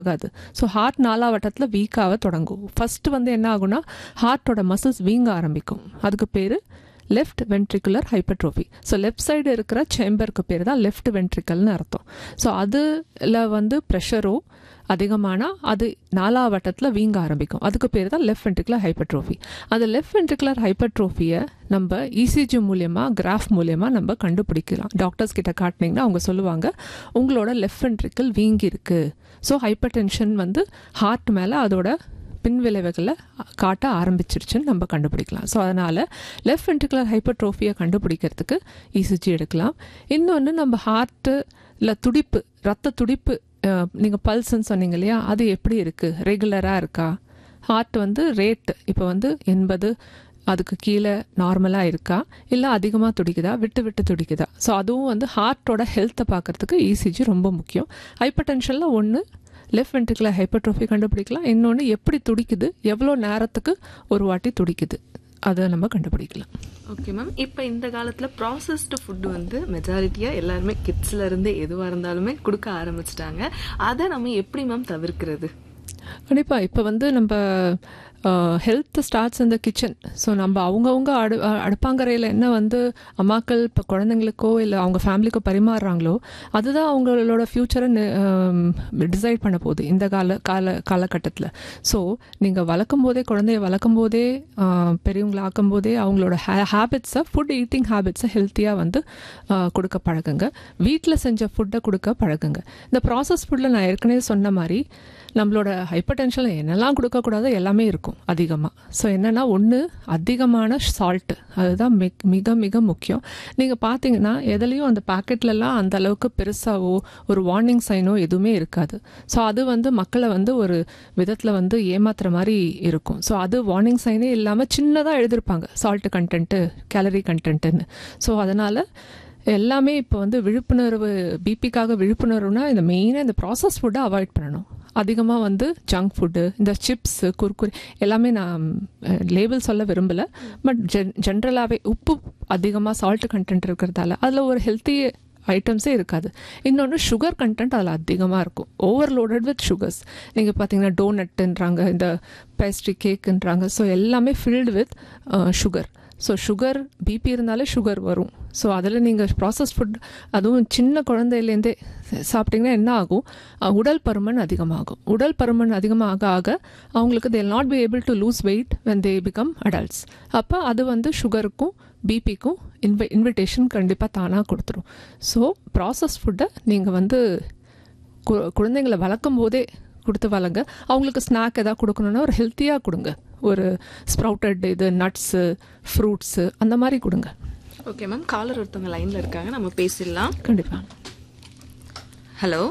ஆகாது so heart நாலாவட்டத்தில் வீக்காக தொடங்கும் ஃபஸ்ட்டு வந்து என்ன ஆகும்னா ஹார்ட்டோட மசில்ஸ் வீங்க ஆரம்பிக்கும் அதுக்கு பேர் left ventricular hypertrophy so left side இருக்கிற சேம்பருக்கு பேர் தான் லெஃப்ட் வென்ட்ரிக்கல்னு அர்த்தம் ஸோ அதில் வந்து ப்ரெஷரோ அதிகமானா அது நாலாவட்டத்தில் வீங்க ஆரம்பிக்கும் அதுக்கு பேர் தான் லெஃப்ட் வென்ட்ரிகுலர் ஹைப்பர்ட்ரோஃபி அந்த லெஃப்ட் வென்ட்ரிகுலர் ஹைப்பர்ட்ரோஃபியை நம்ம இசிஜி மூலியமாக கிராஃப் மூலியமாக நம்ம கண்டுபிடிக்கலாம் டாக்டர்ஸ் கிட்ட காட்டினீங்கன்னா அவங்க சொல்லுவாங்க உங்களோட லெஃப்ட் வென்ட்ரிக்கல் வீங்கி இருக்கு ஸோ ஹைப்பர் டென்ஷன் வந்து ஹார்ட் மேலே அதோட பின்விளைவுகளை காட்ட ஆரம்பிச்சிருச்சுன்னு நம்ம கண்டுபிடிக்கலாம் ஸோ அதனால் லெஃப்ட் வென்ட்ரிகுலர் ஹைப்பர்ட்ரோஃபியை கண்டுபிடிக்கிறதுக்கு இசிஜி எடுக்கலாம் இன்னொன்று நம்ம ஹார்ட்டு இல்லை துடிப்பு ரத்த துடிப்பு நீங்கள் பல்ஸ்ன்னு சொன்னீங்க இல்லையா அது எப்படி இருக்குது ரெகுலராக இருக்கா ஹார்ட் வந்து ரேட் இப்போ வந்து எண்பது அதுக்கு கீழே நார்மலாக இருக்கா இல்லை அதிகமாக துடிக்குதா விட்டு விட்டு துடிக்குதா ஸோ அதுவும் வந்து ஹார்ட்டோட ஹெல்த்தை பார்க்குறதுக்கு இசிஜி ரொம்ப முக்கியம் ஹைப்பர் டென்ஷனில் ஒன்று லெஃப்ட் வென்ட்ரிகுலர் ஹைப்பர்ட்ரோஃபி கண்டுபிடிக்கலாம் இன்னொன்று எப்படி துடிக்குது எவ்வளோ நேரத்துக்கு ஒரு வாட்டி துடிக்குது அதை நம்ம கண்டுபிடிக்கலாம் ஓகே மேம் இப்போ இந்த காலத்தில் ப்ராசஸ்டு ஃபுட்டு வந்து மெஜாரிட்டியாக எல்லாருமே கிட்ஸ்ல இருந்து எதுவாக இருந்தாலுமே கொடுக்க ஆரம்பிச்சிட்டாங்க அதை நம்ம எப்படி மேம் தவிர்க்கிறது கண்டிப்பாக இப்போ வந்து நம்ம ஹெல்த் ஸ்டார்ட்ஸ் இந்த கிச்சன் ஸோ நம்ம அவங்கவுங்க அடு அடுப்பாங்கரையில் என்ன வந்து அம்மாக்கள் இப்போ குழந்தைங்களுக்கோ இல்லை அவங்க ஃபேமிலிக்கோ பரிமாறுறாங்களோ அதுதான் அவங்களோட ஃப்யூச்சரை டிசைட் பண்ண போகுது இந்த கால கால காலகட்டத்தில் ஸோ நீங்கள் வளர்க்கும் போதே குழந்தைய வளர்க்கும் போதே பெரியவங்களை ஆக்கும் போதே அவங்களோட ஹே ஹேபிட்ஸை ஃபுட் ஈட்டிங் ஹேபிட்ஸை ஹெல்த்தியாக வந்து கொடுக்க பழகுங்க வீட்டில் செஞ்ச ஃபுட்டை கொடுக்க பழகுங்க இந்த ப்ராசஸ் ஃபுட்டில் நான் ஏற்கனவே சொன்ன மாதிரி நம்மளோட ஹைப்பர் டென்ஷனில் என்னெல்லாம் கொடுக்கக்கூடாதோ எல்லாமே இருக்கும் அதிகமாக ஸோ என்னென்னா ஒன்று அதிகமான சால்ட்டு அதுதான் மிக் மிக மிக முக்கியம் நீங்கள் பார்த்தீங்கன்னா எதுலேயும் அந்த பாக்கெட்லலாம் அந்த அளவுக்கு பெருசாவோ ஒரு வார்னிங் சைனோ எதுவுமே இருக்காது ஸோ அது வந்து மக்களை வந்து ஒரு விதத்தில் வந்து ஏமாத்துற மாதிரி இருக்கும் ஸோ அது வார்னிங் சைனே இல்லாமல் சின்னதாக எழுதியிருப்பாங்க சால்ட்டு கண்டென்ட்டு கேலரி கண்டென்ட்டுன்னு ஸோ அதனால் எல்லாமே இப்போ வந்து விழிப்புணர்வு பிபிக்காக விழிப்புணர்வுனா இந்த மெயினாக இந்த ப்ராசஸ் ஃபுட்டை அவாய்ட் பண்ணணும் அதிகமாக வந்து ஜங்க் ஃபுட்டு இந்த சிப்ஸு குர்குரி எல்லாமே நான் லேபிள் சொல்ல விரும்பலை பட் ஜென் ஜென்ரலாகவே உப்பு அதிகமாக சால்ட் கண்டென்ட் இருக்கிறதால அதில் ஒரு ஹெல்த்தி ஐட்டம்ஸே இருக்காது இன்னொன்று சுகர் கண்டென்ட் அதில் அதிகமாக இருக்கும் ஓவர்லோடட் வித் சுகர்ஸ் நீங்கள் பார்த்தீங்கன்னா டோனட்டுன்றாங்க இந்த பேஸ்ட்ரி கேக்குன்றாங்க ஸோ எல்லாமே filled with sugar so sugar BP இருந்தாலே சுகர் வரும் ஸோ அதில் நீங்கள் ப்ராசஸ் ஃபுட் அதுவும் சின்ன குழந்தையிலேருந்தே சாப்பிட்டிங்கன்னா என்ன ஆகும் உடல் பருமன் அதிகமாகும் உடல் பருமன் அதிகமாக ஆக அவங்களுக்கு they not be able to lose weight when they become adults அப்போ அது வந்து சுகருக்கும் பிபிக்கும் இன்வை இன்விடேஷன் கண்டிப்பாக தானாக கொடுத்துரும் ஸோ ப்ராசஸ் ஃபுட்டை நீங்கள் வந்து குழந்தைங்களை வளர்க்கும் போதே கொடுத்து வளங்க அவங்களுக்கு ஸ்நாக் எதாவது கொடுக்கணுன்னா ஒரு ஹெல்த்தியாக கொடுங்க ஒரு ஸ்ப்ரவுட்டட் இது நட்ஸு ஃப்ரூட்ஸு அந்த மாதிரி கொடுங்க ஓகே மேம் காலர் ஒருத்தவங்க லைனில் இருக்காங்க நம்ம பேசிடலாம் கண்டிப்பாக ஹலோ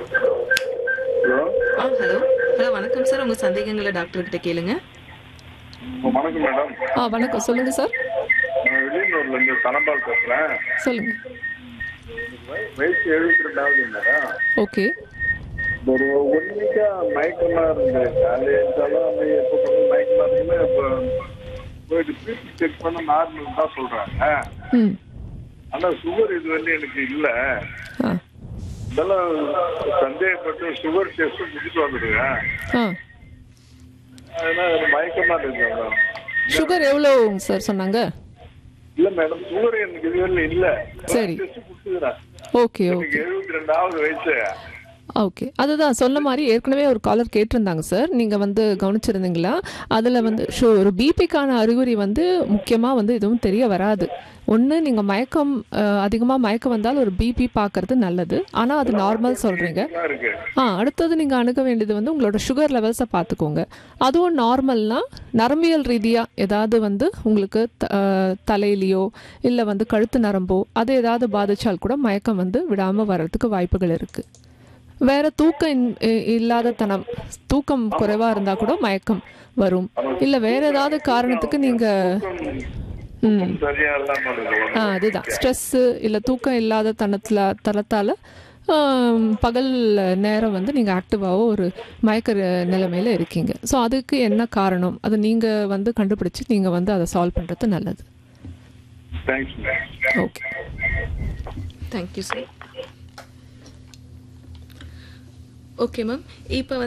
ஆ ஹலோ ஹலோ வணக்கம் சார் உங்கள் சந்தேகங்களை டாக்டர் கிட்ட கேளுங்க வணக்கம் மேடம் ஆ வணக்கம் சொல்லுங்கள் சார் நான் வெளியூர்ல இருந்து தனபால் பேசுறேன் சொல்லுங்கள் வயசு எழுபத்தி ரெண்டாவது மேடம் ஓகே ஒரு ஒன் வீக்கா மயக்கமா இருந்து காலையில எப்போ மயக்கமா இருக்குன்னு இப்போ போயிட்டு பிபி செக் பண்ண நார்மல் தான் சொல்றாங்க ம் ஆனா சுகர் இது வந்து எனக்கு இல்ல ஆ இதெல்லாம் சந்தேகப்பட்டு சுகர் டெஸ்ட் முடிச்சுட்டு வந்துடுவேன் ஆ அதனால எனக்கு மயக்கமா இருக்கு மேடம் சுகர் எவ்வளோங்க சார் சொன்னாங்க இல்ல மேடம் சுகர் எனக்கு இதுவரை இல்ல சரி. டெஸ்ட் கொடுத்துக்கிறேன் ஓகே ஓகே எனக்கு எழுபத்தி ரெண்டாவது வயசு ஓகே அதுதான் சொன்ன மாதிரி ஏற்கனவே ஒரு காலர் கேட்டிருந்தாங்க சார் நீங்கள் வந்து கவனிச்சிருந்தீங்களா அதில் வந்து ஷோ ஒரு பிபிக்கான அறிகுறி வந்து முக்கியமாக வந்து எதுவும் தெரிய வராது ஒன்று நீங்கள் மயக்கம் அதிகமாக மயக்கம் வந்தால் ஒரு பிபி பார்க்கறது நல்லது ஆனால் அது நார்மல் சொல்கிறீங்க நல்லா இருக்கு ஆ அடுத்தது நீங்கள் அணுக வேண்டியது வந்து உங்களோட சுகர் லெவல்ஸை பார்த்துக்கோங்க அதுவும் நார்மல்னா நரம்பியல் ரீதியாக ஏதாவது வந்து உங்களுக்கு த- அஹ், தலையிலையோ இல்லை வந்து கழுத்து நரம்போ அது ஏதாவது பாதிச்சால் கூட மயக்கம் வந்து விடாமல் வர்றதுக்கு வாய்ப்புகள் இருக்குது வேற தூக்கம் இன்- இ- இல்லாத தனம் தூக்கம் குறைவாக இருந்தால் கூட மயக்கம் வரும் இல்லை வேற ஏதாவது காரணத்துக்கு நீங்கள் ம் சரியா இல்லாம இருக்கு ஆ அதுதான் ஸ்ட்ரெஸ்ஸு இல்லை தூக்கம் இல்லாத தனத்தில் தளத்தால் பகல் நேரம் வந்து நீங்கள் ஆக்டிவாகவோ ஒரு மயக்க நிலைமையில் இருக்கீங்க ஸோ அதுக்கு என்ன காரணம் அது நீங்கள் வந்து கண்டுபிடிச்சி நீங்கள் வந்து அதை சால்வ் பண்ணுறது நல்லது thanks ma'am okay thank you sir okay ma'am இப்போ